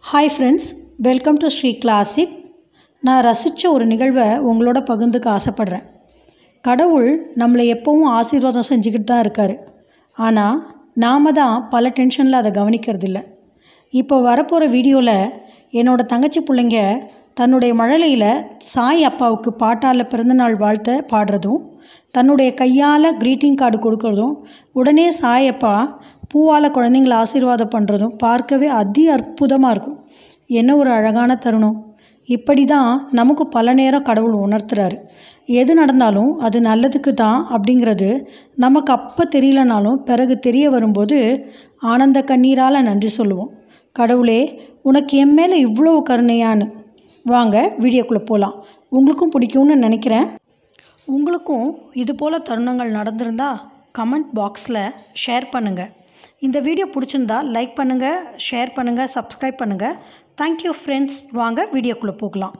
hi friends welcome to Sri Classic நான் ரசித்த ஒரு நிகழ்வை உங்களோட பகிர்ந்துக்க ஆசைப்பட்றேன் கடவுள் நம்மளை எப்போவும் ஆசீர்வாதம் செஞ்சுக்கிட்டு தான் இருக்கார் ஆனால் நாம் தான் பல டென்ஷனில் அதை கவனிக்கிறதில்ல இப்போ வரப்போகிற வீடியோவில் என்னோட தங்கச்சி பிள்ளைங்க தன்னுடைய மழலையில் சாய் அப்பாவுக்கு பாட்டால் பிறந்தநாள் வாழ்த்த பாடுறதும் தன்னுடைய கையால் க்ரீட்டிங் கார்டு கொடுக்கறதும் உடனே சாய் அப்பா பூவால் குழந்தைங்கள ஆசீர்வாதம் பண்ணுறதும் பார்க்கவே அதி அற்புதமாக இருக்கும் என்ன ஒரு அழகான தருணம் இப்படி தான் நமக்கு பல நேரம் கடவுள் உணர்த்துறாரு எது நடந்தாலும் அது நல்லதுக்கு தான் அப்படிங்கிறது நமக்கு அப்போ தெரியலனாலும் பிறகு தெரிய வரும்போது ஆனந்த கண்ணீரால் நன்றி சொல்லுவோம் கடவுளே உனக்கு என் மேலே இவ்வளோ கருணையான்னு வாங்க வீடியோக்குள்ளே போகலாம் உங்களுக்கும் பிடிக்கும்னு நினைக்கிறேன் உங்களுக்கும் இது போல் தருணங்கள் நடந்திருந்தா கமெண்ட் பாக்ஸில் ஷேர் பண்ணுங்கள் இந்த வீடியோ பிடிச்சிருந்தா லைக் பண்ணுங்கள் ஷேர் பண்ணுங்கள் சப்ஸ்கிரைப் பண்ணுங்கள் தேங்க்யூ ஃப்ரெண்ட்ஸ் வாங்க வீடியோக்குள்ளே போகலாம்